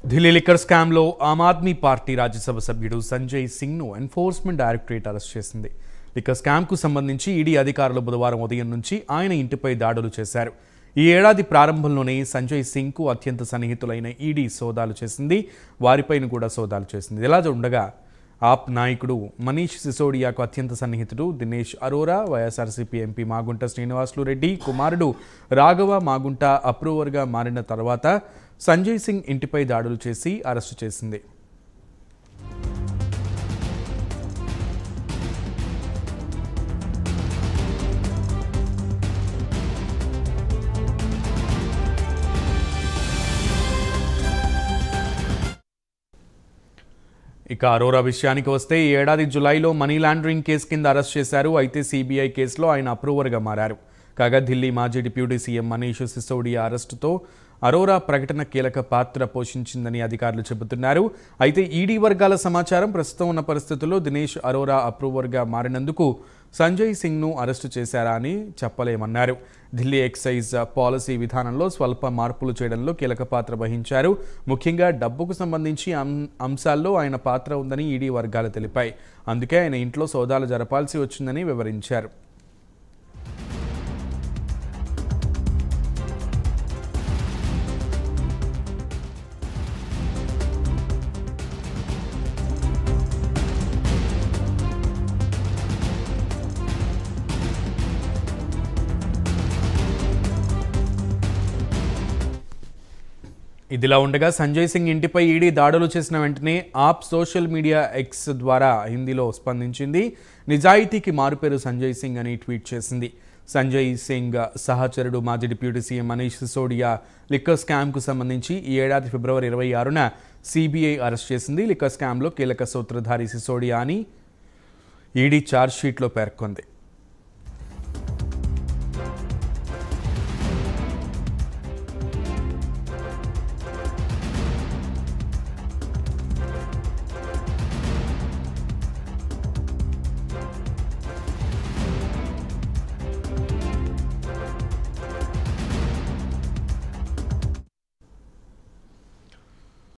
Delhi liquor స్కామ్లో ఆమ్ Aadmi party Rajya Sabha సభ్యుడు సంజయ్ సింగ్ను ఎన్ఫోర్స్మెంట్ డైరెక్టరేట్ అరెస్ట్ చేసింది లిక్కర్ స్కామ్కు సంబంధించి ఈడీ అధికారులు బుధవారం ఉదయం నుంచి ఆయన ఇంటిపై దాడులు చేశారు ఈ ఏడాది ప్రారంభంలోనే సంజయ్ సింగ్కు అత్యంత సన్నిహితులైన ఈడీ సోదాలు చేసింది వారిపైన కూడా సోదాలు చేసింది ఇలా ఉండగా ఆప్ నాయకుడు మనీష్ సిసోడియాకు అత్యంత సన్నిహితుడు దినేష్ అరోరా వైఎస్ఆర్సీపీ ఎంపీ మాగుంట శ్రీనివాసులు రెడ్డి కుమారుడు రాఘవ మాగుంట అప్రూవర్గా మారిన తర్వాత సంజయ్ సింగ్ ఇంటిపై దాడులు చేసి అరెస్టు చేసింది ఇక అరోరా విషయానికి వస్తే ఈ ఏడాది జులైలో మనీ లాండరింగ్ కేసు కింద అరెస్ట్ చేశారు అయితే సిబిఐ కేసులో ఆయన అప్రూవర్గా మారారు కాగా ఢిల్లీ మాజీ డిప్యూటీ సీఎం మనీష్ సిసోడియా అరెస్టుతో అరోరా ప్రకటన కీలక పాత్ర పోషించిందని అధికారులు చెబుతున్నారు అయితే ఈడీ వర్గాల సమాచారం ప్రస్తుతం ఉన్న పరిస్థితుల్లో దినేష్ అరోరా అప్రూవర్గా మారినందుకు సంజయ్ సింగ్ను అరెస్టు చేశారా అని చెప్పలేమన్నారు ఢిల్లీ ఎక్సైజ్ పాలసీ విధానంలో స్వల్ప మార్పులు చేయడంలో కీలక పాత్ర వహించారు ముఖ్యంగా డబ్బుకు సంబంధించి అం- అంశాల్లో ఆయన పాత్ర ఉందని ఈడీ వర్గాలు తెలిపాయి అందుకే ఆయన ఇంట్లో సోదాలు జరపాల్సి వచ్చిందని వివరించారు ఇదిలా ఉండగా సంజయ్ సింగ్ ఇంటిపై ఈడీ దాడులు చేసిన వెంటనే ఆప్ సోషల్ మీడియా ఎక్స్ ద్వారా హిందీలో స్పందించింది నిజాయితీకి మారుపేరు సంజయ్ సింగ్ అని ట్వీట్ చేసింది సంజయ్ సింగ్ సహచరుడు మాజీ deputy CM Manish Sisodia liquor స్కామ్కు సంబంధించి ఈ ఏడాది ఫిబ్రవరి ఇరవై ఆరున సిబిఐ అరెస్ట్ చేసింది లిక్కర్ స్కామ్లో కీలక సూత్రధారి సిసోడియా అని ఈడీ ఛార్జ్షీట్లో పేర్కొంది